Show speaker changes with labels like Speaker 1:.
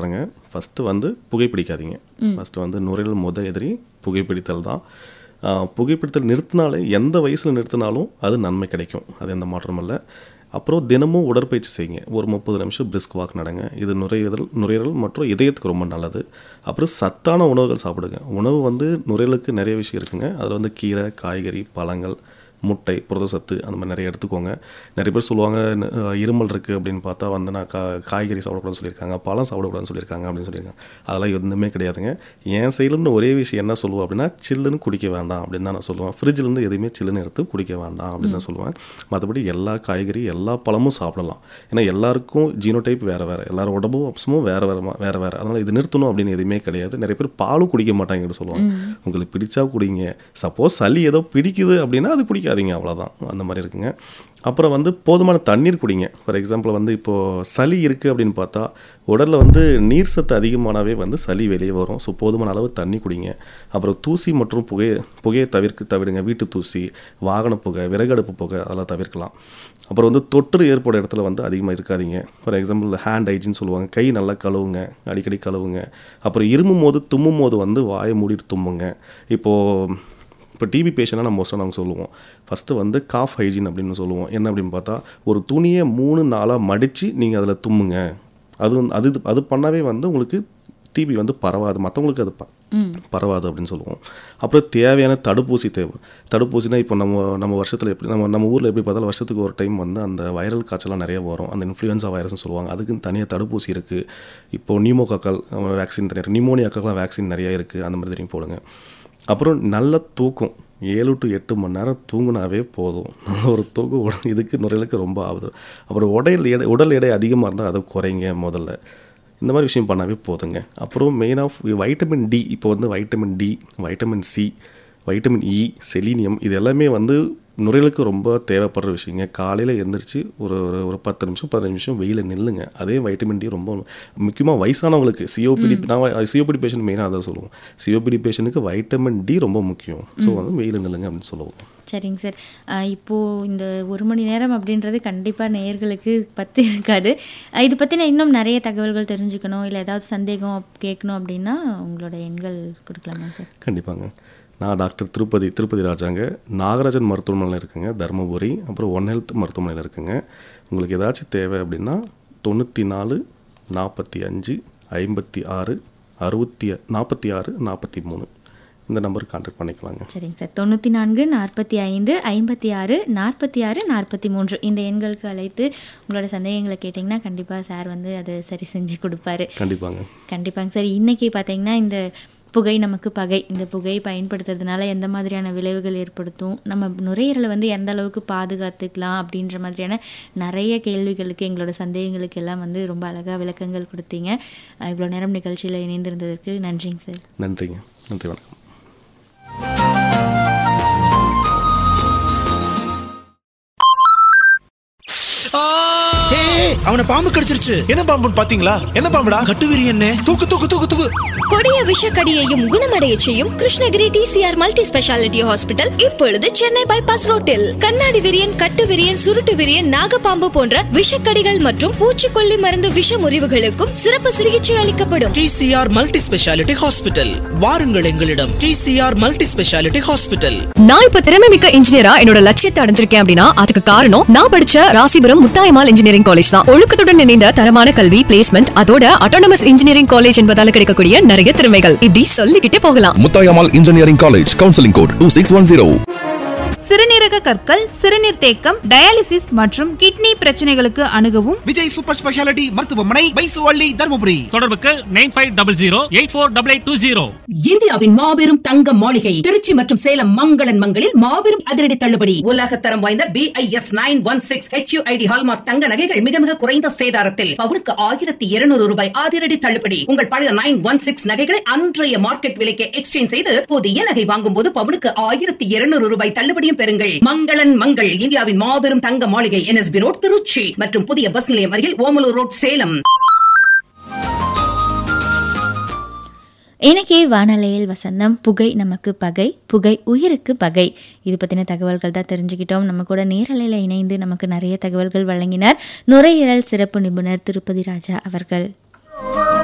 Speaker 1: சொல்கிறேங்க ஃபஸ்ட்டு வந்து புகைப்பிடிக்காதீங்க ஃபஸ்ட்டு வந்து நுரையீரல் முத எதிரி புகைப்பிடித்தல் தான் ஆஹ் புகைப்பிடித்தல் நிறுத்தினாலே எந்த வயசில் நிறுத்தினாலும் அது நன்மை கிடைக்கும் அது எந்த மாற்றமும் இல்லை அப்புறம் தினமும் உடற்பயிற்சி செய்யுங்க ஒரு முப்பது நிமிஷம் பிரிஸ்க் வாக் நடங்க இது நுரையீரல் நுரையீரல் மற்றும் இதயத்துக்கு ரொம்ப நல்லது அப்புறம் சத்தான உணவுகள் சாப்பிடுங்க உணவு வந்து நுரையீரலுக்கு நிறைய விஷயம் இருக்குங்க அதில் வந்து கீரை காய்கறி பழங்கள் முட்டை புரதசத்து அந்த மாதிரி நிறைய எடுத்துக்கோங்க நிறைய பேர் சொல்லுவாங்க ந- அஹ் இருமல் இருக்குது அப்படின்னு பார்த்தா வந்து நான் கா காய்கறி சாப்பிடக்கூடாதுன்னு சொல்லியிருக்காங்க பழம் சாப்பிடக்கூடாதுன்னு சொல்லியிருக்காங்க அப்படின்னு சொல்லியிருக்காங்க அதெல்லாம் எதுவுமே கிடையாதுங்க என் சைடுலேருந்து ஒரே விஷயம் என்ன சொல்லுவேன் அப்படின்னா சில்லுன்னு குடிக்க வேண்டாம் அப்படின்னு தான் நான் சொல்லுவேன் ஃப்ரிட்ஜ்லேருந்து எதுவுமே சில்லுன்னு எடுத்து குடிக்க வேண்டாம் அப்படின்னு தான் சொல்லுவேன் மற்றபடி எல்லா காய்கறி எல்லா பழமும் சாப்பிடலாம் ஏன்னா எல்லாருக்கும் ஜீனோடைப் வேறு வேறு எல்லாரும் உடம்பு அம்சமும் வேறு வேறு வேறு வேறு அதனால் இது நிறுத்தணும் அப்படின்னு எதுவுமே கிடையாது நிறைய பேர் பாலும் குடிக்க மாட்டாங்கன்னு சொல்லுவாங்க உங்களுக்கு பிடிச்சா குடிங்க சப்போஸ் சளி ஏதோ பிடிக்குது அப்படின்னா அது குடிக்காதீங்க அவ்வளோதான் அந்த மாதிரி இருக்குங்க அப்புறம் வந்து போதுமான தண்ணீர் குடிங்க ஃபார் எக்ஸாம்பிள் வந்து இப்போது சளி இருக்குது அப்படின்னு பார்த்தா உடலில் வந்து நீர் சத்து அதிகமானாவே வந்து சளி வெளியே வரும் ஸோ போதுமான அளவு தண்ணி குடிங்க அப்புறம் தூசி மற்றும் புகை புகையை தவிர்க்க தவிடுங்க வீட்டு தூசி வாகன புகை விறகடுப்பு புகை அதெல்லாம் தவிர்க்கலாம் அப்புறம் வந்து தொற்று ஏற்பட இடத்துல வந்து அதிகமாக இருக்காதீங்க ஃபார் எக்ஸாம்பிள் ஹேண்ட் ஹைஜின் சொல்லுவாங்க கை நல்லா கழுவுங்க அடிக்கடி கழுவுங்க அப்புறம் இருமும் போது தும்மும் போது வந்து வாயை மூடிட்டு தும்முங்க இப்போது இப்போ டிபி பேஷண்ட்டாக நம்ம மோஸ்ட்டாக நாங்கள் சொல்லுவோம் ஃபஸ்ட்டு வந்து காஃப் ஹைஜீன் அப்படின்னு சொல்லுவோம் என்ன அப்படின்னு பார்த்தா ஒரு துணியை மூணு நாளாக மடித்து நீங்கள் அதில் தும்முங்க அது வந்து அது அது பண்ணாவே வந்து உங்களுக்கு டிபி வந்து பரவாது மற்றவங்களுக்கு அது ப பரவாது அப்படின்னு சொல்லுவோம் அப்புறம் தேவையான தடுப்பூசி தேவை தடுப்பூசினா இப்போ நம்ம நம்ம வருஷத்தில் எப்படி நம்ம நம்ம ஊரில் எப்படி பார்த்தாலும் வருஷத்துக்கு ஒரு டைம் வந்து அந்த வைரல் காய்ச்சலாம் நிறைய வரும் அந்த இன்ஃப்ளூயன்ஸா வைரஸ்னு சொல்லுவாங்க அதுக்குன்னு தனியாக தடுப்பூசி இருக்குது இப்போ நியூமோகாக்கல் வேக்சின் தனியாக நிமோனியாக்கெல்லாம் வேக்சின் நிறைய இருக்குது அந்த மாதிரி தெரியும் போடுங்க அப்புறம் நல்ல தூக்கம் ஏழு டு எட்டு மணி நேரம் தூங்கினாவே போதும் நல்ல ஒரு தூக்கம் உடல் இதுக்கு நுரையீரலுக்கு ரொம்ப ஆகுது அப்புறம் உடல் எடை உடல் எடை அதிகமாக இருந்தால் அதை குறைங்க முதல்ல இந்த மாதிரி விஷயம் பண்ணாவே போதுங்க அப்புறம் மெயினாக வைட்டமின் டி இப்போ வந்து vitamin D vitamin C vitamin E selenium இது எல்லாமே வந்து நுரையீரலுக்கு ரொம்ப தேவைப்படுற விஷயங்க காலையில் எந்திரிச்சு ஒரு ஒரு ஒரு பத்து நிமிஷம் பதினஞ்சு நிமிஷம் வெயிலில் நில்லுங்க அதே வைட்டமின் டி ரொம்ப முக்கியமாக வயசானவங்களுக்கு சிஓபிடி நான் சிஓபிடி பேஷண்ட் மெயினாக அதை சொல்லுவோம் சிஓபிடி பேஷண்ட்டுக்கு வைட்டமின் டி ரொம்ப முக்கியம் ஸோ வந்து வெயிலில் நில்லுங்க அப்படின்னு சொல்லுவோம்
Speaker 2: சரிங்க சார் அஹ் இப்போ இந்த ஒரு மணி நேரம் அப்படின்றது கண்டிப்பாக நேயர்களுக்கு பத்து இருக்காது அஹ் இது பற்றின இன்னும் நிறைய தகவல்கள் தெரிஞ்சுக்கணும் இல்லை ஏதாவது சந்தேகம் கேட்கணும் அப்படின்னா உங்களோட எண்கள் கொடுக்கலாமா சார்
Speaker 1: கண்டிப்பாங்க நான் டாக்டர் திருப்பதி திருப்பதி ராஜாங்க நாகராஜன் மருத்துவமனையில் இருக்குங்க தருமபுரி அப்புறம் ஒன் ஹெல்த் மருத்துவமனையில் இருக்குங்க உங்களுக்கு ஏதாச்சும் தேவை அப்படின்னா தொண்ணூற்றி நாலு நாற்பத்தி அஞ்சு ஐம்பத்தி ஆறு அறுபத்தி நாற்பத்தி ஆறு நாற்பத்தி மூணு இந்த நம்பருக்கு கான்டாக்ட் பண்ணிக்கலாங்க
Speaker 2: சரிங்க சார் தொண்ணூற்றி நான்கு நாற்பத்தி ஐந்து ஐம்பத்தி ஆறு நாற்பத்தி ஆறு நாற்பத்தி மூன்று இந்த எண்களுக்கு அழைத்து உங்களோட சந்தேகங்களை கேட்டிங்கன்னா கண்டிப்பாக சார் வந்து அதை சரி செஞ்சு கொடுப்பாரு
Speaker 1: கண்டிப்பாங்க
Speaker 2: கண்டிப்பாங்க சார் இன்னைக்கு பார்த்தீங்கன்னா இந்த புகை நமக்கு பகை இந்த புகை பயன்படுத்துறதுனால எந்த மாதிரியான விளைவுகள் ஏற்படுத்தும் நம்ம நுரையீரலை வந்து எந்த அளவுக்கு பாதுகாத்துக்கலாம் அப்படின்ற மாதிரியான நிறைய கேள்விகளுக்கு எங்களோட சந்தேகங்களுக்கு எல்லாம் வந்து ரொம்ப அழகாக விளக்கங்கள் கொடுத்தீங்க அஹ் இவ்வளோ நேரம் நிகழ்ச்சியில் இணைந்திருந்ததற்கு நன்றிங்க சார்
Speaker 1: நன்றிங்க நன்றி வணக்கம்
Speaker 3: ஏய், அவனை பாம்பு கடிச்சிருச்சு
Speaker 4: என்ன பாம்புன்னு பாத்தீங்களா என்ன பாம்புடா
Speaker 3: கட்டுவிரி என்ன
Speaker 4: தூக்கு தூக்கு தூக்கு தூக்கு
Speaker 5: கொடிய விஷக்கடியையும் குணமடைய செய்யும் Krishnagiri TCR multi speciality hospital இப்பொழுது சென்னை பைபாஸ் ரோட்டில் கண்ணாடி விரியன் கட்டு விரியன் சுருட்டு விரியன் நாகப்பாம்பு போன்ற விஷக்கடிகள் மற்றும் பூச்சிக்கொல்லி மருந்து விஷ முறிவுகளுக்கும் சிறப்பு சிகிச்சை அளிக்கப்படும்
Speaker 3: டிசிஆர் மல்டி ஸ்பெஷாலிட்டி ஹாஸ்பிட்டல் வாருங்கள் எங்களிடம் டிசிஆர் மல்டி ஸ்பெஷாலிட்டி ஹாஸ்பிட்டல்
Speaker 6: நான் இப்ப திறமை மிக்க இன்ஜினியரா என்னோட லட்சியத்தை அடைஞ்சிருக்கேன் அப்படின்னா அதுக்கு காரணம் நான் படிச்ச ராசிபுரம் முத்தாயமால் இன்ஜினியரிங் காலேஜ் தான் ஒழுக்கத்துடன் இணைந்த தரமான கல்வி பிளேஸ்மெண்ட் அதோட அட்டானமஸ் இன்ஜினியரிங் காலேஜ் என்பதால கிடைக்கக்கூடிய நிறைய திறமைகள் இப்படி சொல்லிக்கிட்டே போகலாம்
Speaker 7: Muthayammal engineering college counselling code two six one zero
Speaker 8: சிறுநீரக கற்கள் சிறுநீர் தேக்கம் டயாலிசிஸ் மற்றும் கிட்னி பிரச்சனைகளுக்கு அணுகவும்
Speaker 4: விஜய் சூப்பர் ஸ்பெஷாலிட்டி மருத்துவமனை பைசுவள்ளி தருமபுரி
Speaker 9: தொடர்புக்கு nine five double zero eight four double eight two zero
Speaker 10: இந்தியாவின் மாபெரும் தங்க மாளிகை திருச்சி மற்றும் சேலம் மங்களன் மங்களில் மாபெரும் அதிரடி தள்ளுபடி உலக தரம் வாய்ந்த B I S nine one six HUID hallmark தங்க நகைகள் மிக மிக குறைந்த சேதாரத்தில் பவுனுக்கு ஆயிரத்தி இருநூறு ரூபாய் அதிரடி தள்ளுபடி உங்கள் பழைய நைன் ஒன் சிக்ஸ் நகைகளை அன்றைய மார்க்கெட் விலைக்கு எக்ஸ்சேஞ்ச் செய்து புதிய நகை வாங்கும் போது பவுனுக்கு ஆயிரத்தி இருநூறு ரூபாய் தள்ளுபடியும் பெறுங்கள் மங்களன் மங்கள் இந்தியாவின் மாபெரும் தங்க மாளிகை என்எஸ்பி ரோட் திருச்சி மற்றும் புதிய பஸ் நிலையம் அருகில் ஓமலூர் ரோட் சேலம்
Speaker 2: இன்னைக்கு வானலையில் வசந்தம் புகை நமக்கு பகை புகை உயிருக்கு பகை இது பற்றின தகவல்கள் தான் தெரிஞ்சுக்கிட்டோம் நம்ம கூட நேரலையில் இணைந்து நமக்கு நிறைய தகவல்கள் வழங்கினார் நுரையீரல் சிறப்பு நிபுணர் திருப்பதி ராஜா அவர்கள்